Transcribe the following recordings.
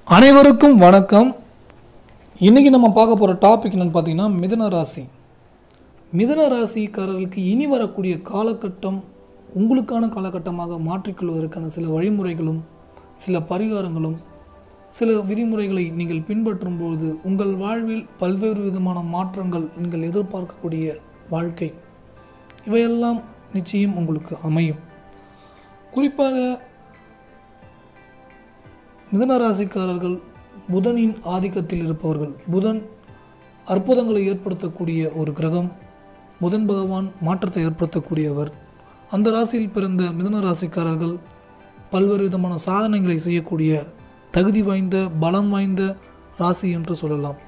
அனைவருக்கும் வணக்கம் இன்றைக்கி நம்ம பார்க்க போகிற டாபிக் என்னென்னு பார்த்தீங்கன்னா மிதுன ராசி மிதுன ராசிக்காரர்களுக்கு இனி வரக்கூடிய காலகட்டம் உங்களுக்கான காலகட்டமாக மாற்றிக்கொள்வதற்கான சில வழிமுறைகளும் சில பரிகாரங்களும் சில விதிமுறைகளை நீங்கள் பின்பற்றும் பொழுது உங்கள் வாழ்வில் பல்வேறு விதமான மாற்றங்கள் நீங்கள் எதிர்பார்க்கக்கூடிய வாழ்க்கை இவையெல்லாம் நிச்சயம் உங்களுக்கு அமையும் குறிப்பாக மிதுன ராசிக்காரர்கள் புதனின் ஆதிக்கத்தில் இருப்பவர்கள் புதன் அற்புதங்களை ஏற்படுத்தக்கூடிய ஒரு கிரகம் புதன் பகவான் மாற்றத்தை ஏற்படுத்தக்கூடியவர் அந்த ராசியில் பிறந்த மிதுன ராசிக்காரர்கள் பல்வேறு விதமான சாதனைகளை செய்யக்கூடிய தகுதி வாய்ந்த பலம் வாய்ந்த ராசி என்று சொல்லலாம்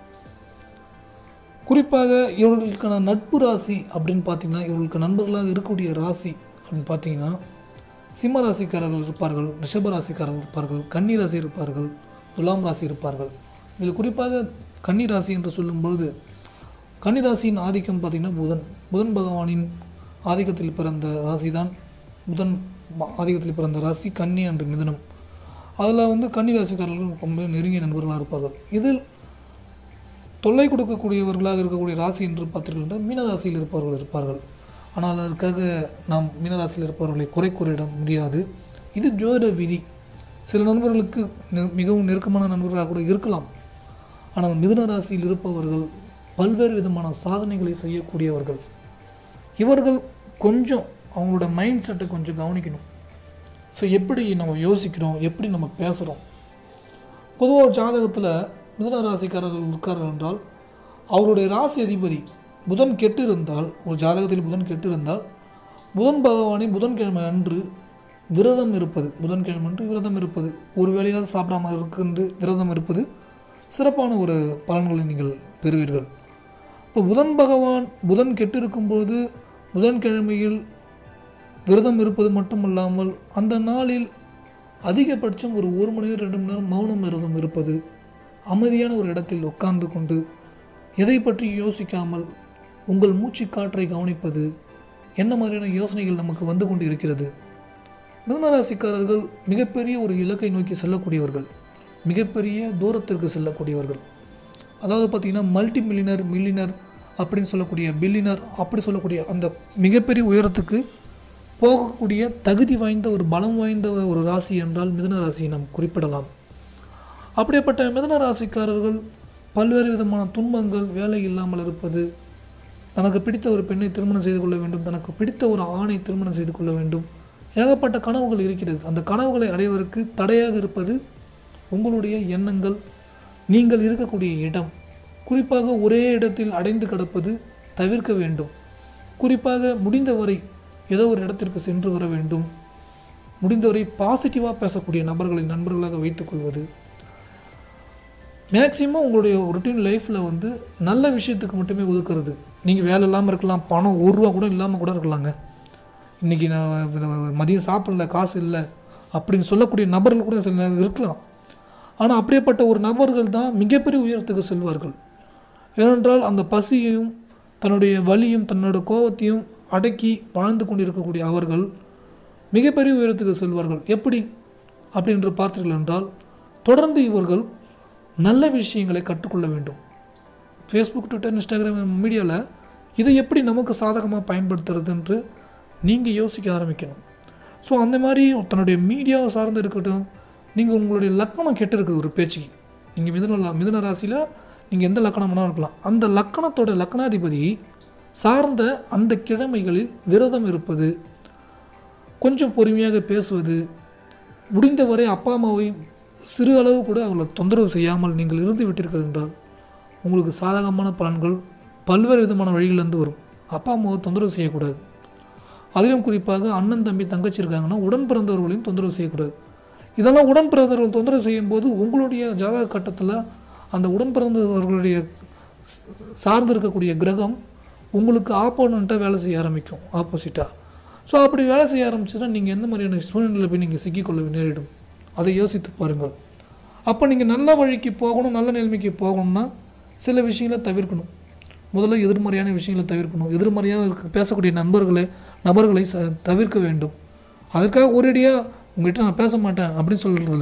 குறிப்பாக இவர்களுக்கான நட்பு ராசி அப்படின்னு பார்த்தீங்கன்னா இவர்களுக்கு நண்பர்களாக இருக்கக்கூடிய ராசி அப்படின்னு பார்த்தீங்கன்னா சிம்ம ராசிக்காரர்கள் இருப்பார்கள் ரிஷப ராசிக்காரர்கள் இருப்பார்கள் கன்னி ராசி இருப்பார்கள் துலாம் ராசி இருப்பார்கள் இதில் குறிப்பாக கன்னி ராசி என்று சொல்லும் பொழுது கன்னி ராசியின் ஆதிக்கம் பார்த்திங்கன்னா புதன் புதன் பகவானின் ஆதிக்கத்தில் பிறந்த ராசி தான் புதன் ம- ஆதிக்கத்தில் பிறந்த ராசி கன்னி அன்று மிதுனம் அதில் வந்து கன்னி ராசிக்காரர்கள் ரொம்ப நெருங்கிய நண்பர்களாக இருப்பார்கள் இதில் தொல்லை கொடுக்கக்கூடியவர்களாக இருக்கக்கூடிய ராசி என்று பார்த்தீர்கள் என்றால் மீன ராசியில் இருப்பவர்கள் இருப்பார்கள் ஆனால் அதற்காக நாம் மீனராசியில் இருப்பவர்களை குறை கூறிட முடியாது இது ஜோதிட விதி சில நண்பர்களுக்கு நெ- மிகவும் நெருக்கமான நண்பர்களாக கூட இருக்கலாம் ஆனால் மிதுன ராசியில் இருப்பவர்கள் பல்வேறு விதமான சாதனைகளை செய்யக்கூடியவர்கள் இவர்கள் கொஞ்சம் அவங்களோட மைண்ட் செட்டை கொஞ்சம் கவனிக்கணும் ஸோ எப்படி நம்ம யோசிக்கிறோம் எப்படி நம்ம பேசுகிறோம் பொதுவாக ஒரு ஜாதகத்தில் மிதுன ராசிக்காரர்கள் இருக்கார்கள் என்றால் அவருடைய ராசி அதிபதி புதன் கெட்டு இருந்தால் ஒரு ஜாதகத்தில் புதன் கெட்டு இருந்தால் புதன் பகவானை புதன்கிழமை அன்று விரதம் இருப்பது புதன்கிழமை அன்று விரதம் இருப்பது ஒரு வேளையாக சாப்பிடாம இருந்து விரதம் இருப்பது சிறப்பான ஒரு பலன்களை நீங்கள் பெறுவீர்கள் இப்போ புதன் பகவான் புதன் கெட்டு இருக்கும்போது புதன்கிழமையில் விரதம் இருப்பது மட்டுமல்லாமல் அந்த நாளில் அதிகபட்சம் ஒரு ஒரு மணி நேரம் ரெண்டு மணி நேரம் மௌனம் விரதம் இருப்பது அமைதியான ஒரு இடத்தில் உட்கார்ந்து கொண்டு எதை பற்றி யோசிக்காமல் உங்கள் மூச்சு காற்றை கவனிப்பது என்ன மாதிரியான யோசனைகள் நமக்கு வந்து கொண்டு இருக்கிறது மிதனராசிக்காரர்கள் மிகப்பெரிய ஒரு இலக்கை நோக்கி செல்லக்கூடியவர்கள் மிகப்பெரிய தூரத்திற்கு செல்லக்கூடியவர்கள் அதாவது பார்த்திங்கன்னா மல்டி மில்லினர் மில்லினர் அப்படின்னு சொல்லக்கூடிய பில்லினர் அப்படி சொல்லக்கூடிய அந்த மிகப்பெரிய உயரத்துக்கு போகக்கூடிய தகுதி வாய்ந்த ஒரு பலம் வாய்ந்த ஒரு ராசி என்றால் மிதுன ராசியை நாம் குறிப்பிடலாம் அப்படிப்பட்ட மிதுன ராசிக்காரர்கள் பல்வேறு விதமான துன்பங்கள் வேலை இல்லாமல் இருப்பது தனக்கு பிடித்த ஒரு பெண்ணை திருமணம் செய்து கொள்ள வேண்டும் தனக்கு பிடித்த ஒரு ஆணை திருமணம் செய்து கொள்ள வேண்டும் ஏகப்பட்ட கனவுகள் இருக்கிறது அந்த கனவுகளை அடைவதற்கு தடையாக இருப்பது உங்களுடைய எண்ணங்கள் நீங்கள் இருக்கக்கூடிய இடம் குறிப்பாக ஒரே இடத்தில் அடைந்து கிடப்பது தவிர்க்க வேண்டும் குறிப்பாக முடிந்தவரை ஏதோ ஒரு இடத்திற்கு சென்று வர வேண்டும் முடிந்தவரை பாசிட்டிவாக பேசக்கூடிய நபர்களை நண்பர்களாக வைத்துக்கொள்வது மேக்ஸிமம் உங்களுடைய ரொட்டீன் லைஃப்பில் வந்து நல்ல விஷயத்துக்கு மட்டுமே ஒதுக்குறது நீங்கள் வேலை இல்லாமல் இருக்கலாம் பணம் ஒரு ரூபா கூட இல்லாமல் கூட இருக்கலாங்க இன்றைக்கி நான் வ- மதியம் சாப்பிடல காசு இல்லை அப்படின்னு சொல்லக்கூடிய நபர்கள் கூட சில நேரம் இருக்கலாம் ஆனால் அப்படியேப்பட்ட ஒரு நபர்கள் தான் மிகப்பெரிய உயரத்துக்கு செல்வார்கள் ஏனென்றால் அந்த பசியையும் தன்னுடைய வலியும் தன்னோட கோபத்தையும் அடக்கி வாழ்ந்து கொண்டிருக்கக்கூடிய அவர்கள் மிகப்பெரிய உயரத்துக்கு செல்வார்கள் எப்படி அப்படி என்று பார்த்தீர்கள் என்றால் தொடர்ந்து இவர்கள் நல்ல விஷயங்களை கற்றுக்கொள்ள வேண்டும் ஃபேஸ்புக் ட்விட்டர் இன்ஸ்டாகிராம் மீடியாவில் இதை எப்படி நமக்கு சாதகமாக பயன்படுத்துறது என்று நீங்கள் யோசிக்க ஆரம்பிக்கணும் ஸோ அந்த மாதிரி தன்னுடைய மீடியாவை சார்ந்து இருக்கட்டும் நீங்கள் உங்களுடைய லக்கணம் கெட்டு இருக்குது ஒரு பேச்சுக்கு நீங்கள் மிதுன மிதுன ராசியில் நீங்கள் எந்த லக்கணம் வேணாலும் இருக்கலாம் அந்த லக்கணத்தோட லக்கணாதிபதி சார்ந்த அந்த கிழமைகளில் விரதம் இருப்பது கொஞ்சம் பொறுமையாக பேசுவது முடிந்தவரை அப்பா அம்மாவை சிறு அளவு கூட அவர்களை தொந்தரவு செய்யாமல் நீங்கள் இருந்து விட்டீர்கள் என்றால் உங்களுக்கு சாதகமான பலன்கள் பல்வேறு விதமான வழிகளிலிருந்து வரும் அப்பா அம்மாவை தொந்தரவு செய்யக்கூடாது அதிலும் குறிப்பாக அண்ணன் தம்பி தங்கச்சி இருக்காங்கன்னா உடன் பிறந்தவர்களையும் தொந்தரவு செய்யக்கூடாது இதெல்லாம் உடன் பிறந்தவர்கள் தொந்தரவு செய்யும்போது உங்களுடைய ஜாதக கட்டத்தில் அந்த உடன் பிறந்தவர்களுடைய ச- சார்ந்து இருக்கக்கூடிய கிரகம் உங்களுக்கு ஆப்போனண்ட்டாக வேலை செய்ய ஆரம்பிக்கும் ஆப்போசிட்டாக ஸோ அப்படி வேலை செய்ய ஆரம்பிச்சுன்னா நீங்கள் எந்த மாதிரியான சூழ்நிலையில் போய் நீங்கள் சிக்கிக்கொள்ள நேரிடும் அதை யோசித்து பாருங்கள் அப்போ நீங்கள் நல்ல வழிக்கு போகணும் நல்ல நிலைமைக்கு போகணும்னா சில விஷயங்களை தவிர்க்கணும் முதல்ல எதிர்மறையான விஷயங்களை தவிர்க்கணும் எதிர்மறையாக இருக்க பேசக்கூடிய நண்பர்களை நபர்களை ச தவிர்க்க வேண்டும் அதற்காக ஒரேடியாக உங்கள்கிட்ட நான் பேச மாட்டேன் அப்படின்னு சொல்கிறது இல்லை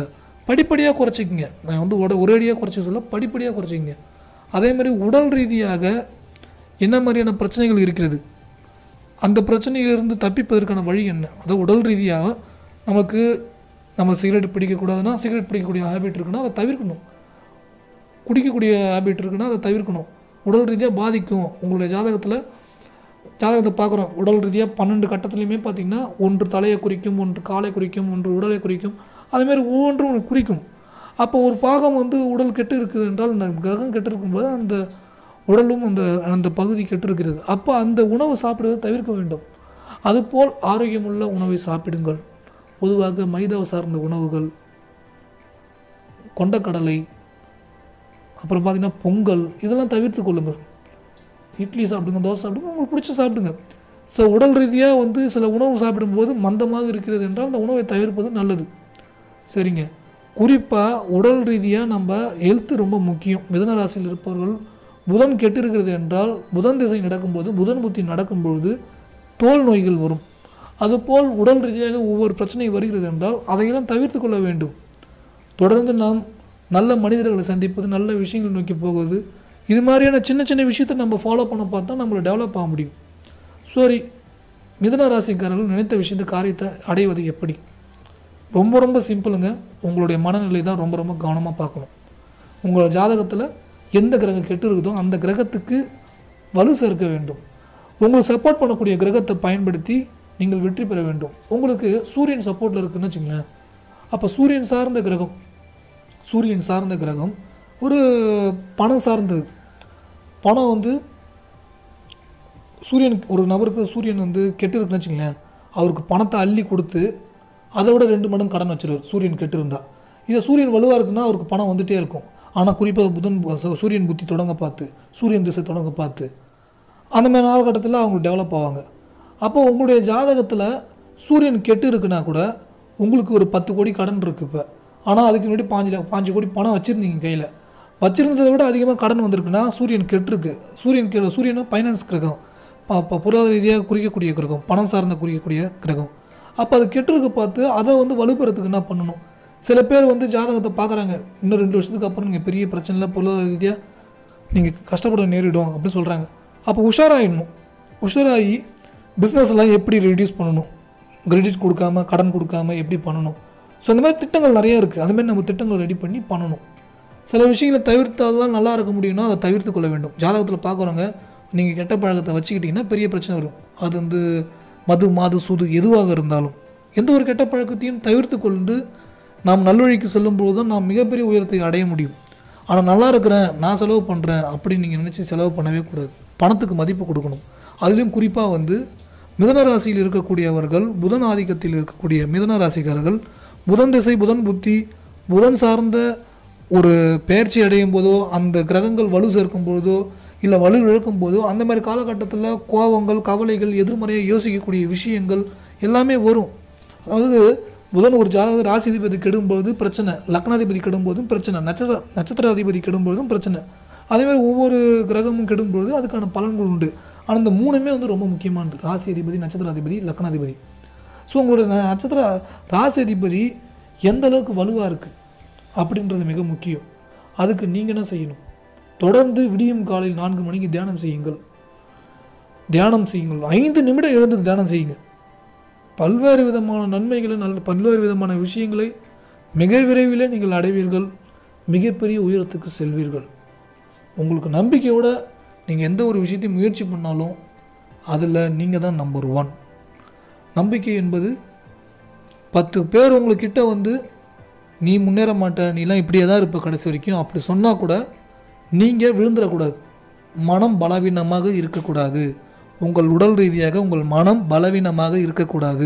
படிப்படியாக குறைச்சிக்கங்க நான் வந்து உட ஒரேடியாக குறைச்சி சொல்ல படிப்படியாக குறைச்சிக்கங்க அதே மாதிரி உடல் ரீதியாக என்ன மாதிரியான பிரச்சனைகள் இருக்கிறது அந்த பிரச்சனையிலிருந்து தப்பிப்பதற்கான வழி என்ன அதாவது உடல் ரீதியாக நமக்கு நம்ம சிகரெட் பிடிக்கக்கூடாதுன்னா சிகரெட் பிடிக்கக்கூடிய ஹேபிட் இருக்குன்னா அதை தவிர்க்கணும் குடிக்கக்கூடிய ஹேபிட் இருக்குன்னா அதை தவிர்க்கணும் உடல் ரீதியாக பாதிக்கும் உங்களுடைய ஜாதகத்தில் ஜாதகத்தை பார்க்குறோம் உடல் ரீதியாக பன்னெண்டு கட்டத்துலையுமே பார்த்தீங்கன்னா ஒன்று தலையை குறிக்கும் ஒன்று காலை குறிக்கும் ஒன்று உடலை குறிக்கும் அதேமாதிரி ஒவ்வொன்றும் உனக்கு குறிக்கும் அப்போ ஒரு பாகம் வந்து உடல் கெட்டு இருக்குது என்றால் அந்த கிரகம் கெட்டு இருக்கும்போது அந்த உடலும் அந்த அந்த பகுதி கெட்டு இருக்கிறது அப்போ அந்த உணவு சாப்பிடுவதை தவிர்க்க வேண்டும் அதுபோல் ஆரோக்கியமுள்ள உணவை சாப்பிடுங்கள் பொதுவாக மைதாவை சார்ந்த உணவுகள் கொண்டக்கடலை அப்புறம் பார்த்தீங்கன்னா பொங்கல் இதெல்லாம் தவிர்த்து கொள்ளுங்கள் இட்லி சாப்பிடுங்க தோசை சாப்பிடுங்க உங்களுக்கு பிடிச்ச சாப்பிடுங்க ஸோ உடல் ரீதியாக வந்து சில உணவு சாப்பிடும்போது மந்தமாக இருக்கிறது என்றால் அந்த உணவை தவிர்ப்பது நல்லது சரிங்க குறிப்பாக உடல் ரீதியாக நம்ம ஹெல்த்து ரொம்ப முக்கியம் மிதன ராசியில் இருப்பவர்கள் புதன் கெட்டு இருக்கிறது என்றால் புதன் திசை நடக்கும்போது புதன் புத்தி நடக்கும்பொழுது தோல் நோய்கள் வரும் அதுபோல் உடல் ரீதியாக ஒவ்வொரு பிரச்சனை வருகிறது என்றால் அதையெல்லாம் தவிர்த்து கொள்ள வேண்டும் தொடர்ந்து நாம் நல்ல மனிதர்களை சந்திப்பது நல்ல விஷயங்களை நோக்கி போகுது இது மாதிரியான சின்ன சின்ன விஷயத்தை நம்ம ஃபாலோ பண்ண பார்த்தா நம்மளை டெவலப் ஆக முடியும் சரி மிதன ராசிக்காரர்கள் நினைத்த விஷயத்தை காரியத்தை அடைவது எப்படி ரொம்ப ரொம்ப சிம்பிளுங்க உங்களுடைய மனநிலை தான் ரொம்ப ரொம்ப கவனமாக பார்க்கணும் உங்கள் ஜாதகத்தில் எந்த கிரகம் கெட்டு இருக்குதோ அந்த கிரகத்துக்கு வலு சேர்க்க வேண்டும் உங்களுக்கு சப்போர்ட் பண்ணக்கூடிய கிரகத்தை பயன்படுத்தி நீங்கள் வெற்றி பெற வேண்டும் உங்களுக்கு சூரியன் சப்போர்ட்டில் இருக்குன்னு வச்சுங்களேன் அப்போ சூரியன் சார்ந்த கிரகம் சூரியன் சார்ந்த கிரகம் ஒரு பணம் சார்ந்தது பணம் வந்து சூரியன் ஒரு நபருக்கு சூரியன் வந்து கெட்டு இருக்குன்னு வச்சுங்களேன் அவருக்கு பணத்தை அள்ளி கொடுத்து அதை விட ரெண்டு மடங்கு கடன் வச்சிருவார் சூரியன் கெட்டு இருந்தால் இதை சூரியன் வலுவாக இருக்குன்னா அவருக்கு பணம் வந்துகிட்டே இருக்கும் ஆனால் குறிப்பாக புதன் சு- சூரியன் புத்தி தொடங்க பார்த்து சூரியன் திசை தொடங்க பார்த்து அந்த மாதிரி காலகட்டத்தில் அவங்க டெவலப் ஆவாங்க அப்போ உங்களுடைய ஜாதகத்தில் சூரியன் கெட்டு இருக்குன்னா கூட உங்களுக்கு ஒரு பத்து கோடி கடன் இருக்குது இப்போ ஆனால் அதுக்கு முன்னாடி பாஞ்சு ல- பாஞ்சு கோடி பணம் வச்சுருந்தீங்க கையில் வச்சுருந்ததை விட அதிகமாக கடன் வந்திருக்குன்னா சூரியன் கெட்டிருக்கு சூரியன் கெ சூரியனும் ஃபைனான்ஸ் கிரகம் ப- ப- பொருளாதார ரீதியாக குறிக்கக்கூடிய கிரகம் பணம் சார்ந்த குறிக்கக்கூடிய கிரகம் அப்போ அது கெட்டிருக்கு பார்த்து அதை வந்து வலுப்பெறத்துக்கு என்ன பண்ணணும் சில பேர் வந்து ஜாதகத்தை பார்க்குறாங்க இன்னும் ரெண்டு வருஷத்துக்கு அப்புறம் நீங்கள் பெரிய பிரச்சனையில் பொருளாதார ரீதியாக நீங்கள் கஷ்டப்பட நேரிடும் அப்படின்னு சொல்கிறாங்க அப்போ உஷாராயிடணும் உஷாராகி பிஸ்னஸ்லாம் எப்படி ரெடியூஸ் பண்ணணும் கிரெடிட் கொடுக்காம கடன் கொடுக்காம எப்படி பண்ணணும் ஸோ இந்த மாதிரி திட்டங்கள் நிறைய இருக்குது அந்த மாதிரி நம்ம திட்டங்கள் ரெடி பண்ணி பண்ணணும் சில விஷயங்களை தவிர்த்தால் தான் நல்லா இருக்க முடியும்னா அதை தவிர்த்து கொள்ள வேண்டும் ஜாதகத்தில் பார்க்குறவங்க நீங்கள் கெட்ட பழக்கத்தை வச்சுக்கிட்டிங்கன்னா பெரிய பிரச்சனை வரும் அது வந்து மது மாது சூது எதுவாக இருந்தாலும் எந்த ஒரு கெட்ட பழக்கத்தையும் தவிர்த்து கொண்டு நாம் நல்வழிக்கு செல்லும்போது தான் நாம் மிகப்பெரிய உயரத்தை அடைய முடியும் ஆனால் நல்லா இருக்கிறேன் நான் செலவு பண்ணுறேன் அப்படின்னு நீங்கள் நினச்சி செலவு பண்ணவே கூடாது பணத்துக்கு மதிப்பு கொடுக்கணும் அதுலேயும் குறிப்பாக வந்து மிதன ராசியில் இருக்கக்கூடியவர்கள் புதன் ஆதிக்கத்தில் இருக்கக்கூடிய மிதன ராசிக்காரர்கள் புதன் திசை புதன் புத்தி புதன் சார்ந்த ஒரு பெயர்ச்சி அடையும் போதோ அந்த கிரகங்கள் வலு சேர்க்கும் பொழுதோ இல்லை வலு இழக்கும் போதோ அந்த மாதிரி காலகட்டத்தில் கோபங்கள் கவலைகள் எதிர்மறையாக யோசிக்கக்கூடிய விஷயங்கள் எல்லாமே வரும் அதாவது புதன் ஒரு ஜாதக ராசிதிபதி கெடும்போது பிரச்சனை லக்னாதிபதி கெடும்போதும் பிரச்சனை நட்சத்திர நட்சத்திராதிபதி கெடும்போதும் பிரச்சனை அதே மாதிரி ஒவ்வொரு கிரகமும் கெடும்பொழுது அதுக்கான பலன்கள் உண்டு ஆனால் இந்த மூணுமே வந்து ரொம்ப முக்கியமானது ராசி அதிபதி நட்சத்திராதிபதி லக்னாதிபதி ஸோ உங்களோட ந- நட்சத்திர ராசி அதிபதி எந்த அளவுக்கு வலுவாக இருக்குது அப்படின்றது மிக முக்கியம் அதுக்கு நீங்கள் என்ன செய்யணும் தொடர்ந்து விடியும் காலையில் நான்கு மணிக்கு தியானம் செய்யுங்கள் தியானம் செய்யுங்கள் ஐந்து நிமிடம் எழுந்து தியானம் செய்யுங்க பல்வேறு விதமான நன்மைகளை நல்ல பல்வேறு விதமான விஷயங்களை மிக விரைவில் நீங்கள் அடைவீர்கள் மிகப்பெரிய உயரத்துக்கு செல்வீர்கள் உங்களுக்கு நம்பிக்கையோட நீங்கள் எந்த ஒரு விஷயத்தையும் முயற்சி பண்ணாலும் அதில் நீங்கள் தான் நம்பர் ஒன் நம்பிக்கை என்பது பத்து பேர் உங்கள்கிட்ட வந்து நீ முன்னேற மாட்ட நீலாம் இப்படியே தான் இருப்ப கடைசி வரைக்கும் அப்படி சொன்னால் கூட நீங்கள் விழுந்துடக்கூடாது மனம் பலவீனமாக இருக்கக்கூடாது உங்கள் உடல் ரீதியாக உங்கள் மனம் பலவீனமாக இருக்கக்கூடாது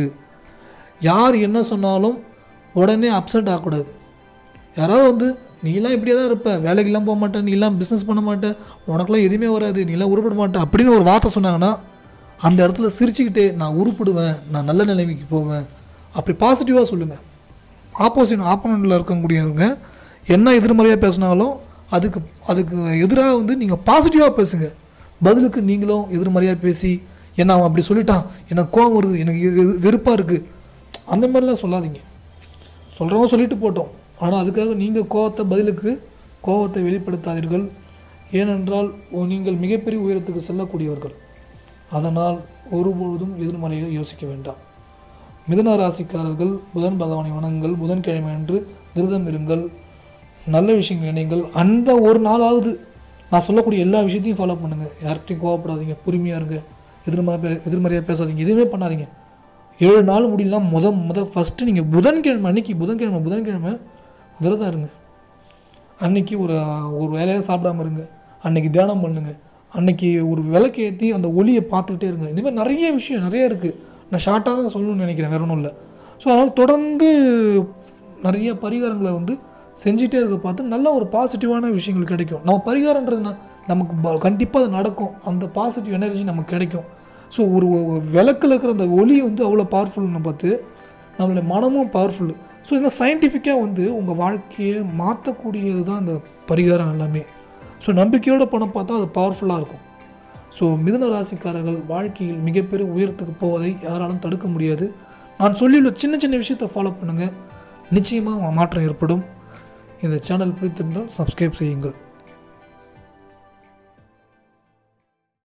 யார் என்ன சொன்னாலும் உடனே அப்செட் ஆகக்கூடாது யாராவது வந்து நீலாம் இப்படியே தான் இருப்ப வேலைக்கெல்லாம் போக மாட்டேன் நீலாம் பிஸ்னஸ் பண்ண மாட்டேன் உனக்கெல்லாம் எதுவுமே வராது நீலாம் உருப்பட மாட்டேன் அப்படின்னு ஒரு வார்த்தை சொன்னாங்கன்னா அந்த இடத்துல சிரிச்சுக்கிட்டே நான் உருப்பிடுவேன் நான் நல்ல நிலைமைக்கு போவேன் அப்படி பாசிட்டிவாக சொல்லுங்கள் ஆப்போசிட் ஆப்போனண்ட்டில் இருக்கக்கூடியவங்க என்ன எதிர்மறையாக பேசினாலும் அதுக்கு அதுக்கு எதிராக வந்து நீங்கள் பாசிட்டிவாக பேசுங்க பதிலுக்கு நீங்களும் எதிர்மறையாக பேசி என்ன அவன் அப்படி சொல்லிட்டான் எனக்கு கோவம் வருது எனக்கு வெறுப்பாக இருக்குது அந்த மாதிரிலாம் சொல்லாதீங்க சொல்கிறவங்க சொல்லிட்டு போட்டோம் ஆனால் அதுக்காக நீங்கள் கோவத்தை பதிலுக்கு கோவத்தை வெளிப்படுத்தாதீர்கள் ஏனென்றால் ஓ- நீங்கள் மிகப்பெரிய உயரத்துக்கு செல்லக்கூடியவர்கள் அதனால் ஒருபொழுதும் எதிர்மறையை யோசிக்க வேண்டாம் மிதுன ராசிக்காரர்கள் புதன் பகவானை வணங்குங்கள் புதன்கிழமை அன்று விரதம் இருங்கள் நல்ல விஷயங்கள் நினைங்கள் அந்த ஒரு நாளாவது நான் சொல்லக்கூடிய எல்லா விஷயத்தையும் ஃபாலோ பண்ணுங்கள் யார்கிட்டையும் கோவப்படாதீங்க பொறுமையாக இருங்க எதிர்மறை எதிர்மறையாக பேசாதீங்க எதுவுமே பண்ணாதீங்க ஏழு நாள் முடியலாம் முத முத ஃபஸ்ட்டு நீங்கள் புதன்கிழமை அன்னைக்கு புதன்கிழமை புதன்கிழமை விரதம் இருங்க அன்னைக்கு ஒரு ஒரு வேலையை சாப்பிடாம இருங்க அன்னைக்கு தியானம் பண்ணுங்க அன்னைக்கு ஒரு விளக்கு ஏற்றி அந்த ஒளியை பார்த்துக்கிட்டே இருங்க இந்த மாதிரி நிறைய விஷயம் நிறைய இருக்குது நான் ஷார்ட்டாக தான் சொல்லணும்னு நினைக்கிறேன் வேற ஒன்றும் இல்லை ஸோ அதனால் தொடர்ந்து நிறைய பரிகாரங்களை வந்து செஞ்சிட்டே இருக்க பார்த்து நல்ல ஒரு பாசிட்டிவான விஷயங்கள் கிடைக்கும் நம்ம பரிகாரன்றது ந- நமக்கு கண்டிப்பாக அது நடக்கும் அந்த பாசிட்டிவ் எனர்ஜி நமக்கு கிடைக்கும் ஸோ ஒரு ஒரு விளக்குல இருக்கிற அந்த ஒளி வந்து அவ்வளோ பவர்ஃபுல்னு பார்த்து நம்மளுடைய மனமும் பவர்ஃபுல்லு ஸோ இந்த சயின்டிஃபிக்காக வந்து உங்கள் வாழ்க்கையை மாற்றக்கூடியது தான் இந்த பரிகாரம் எல்லாமே ஸோ நம்பிக்கையோடு பணம் பார்த்தா அது பவர்ஃபுல்லாக இருக்கும் ஸோ மிதுன ராசிக்காரர்கள் வாழ்க்கையில் மிகப்பெரிய உயரத்துக்கு போவதை யாராலும் தடுக்க முடியாது நான் சொல்லியுள்ள சின்ன சின்ன விஷயத்தை ஃபாலோ பண்ணுங்கள் நிச்சயமாக மாற்றம் ஏற்படும் இந்த சேனல் பிடித்திருந்தால் சப்ஸ்கிரைப் செய்யுங்கள்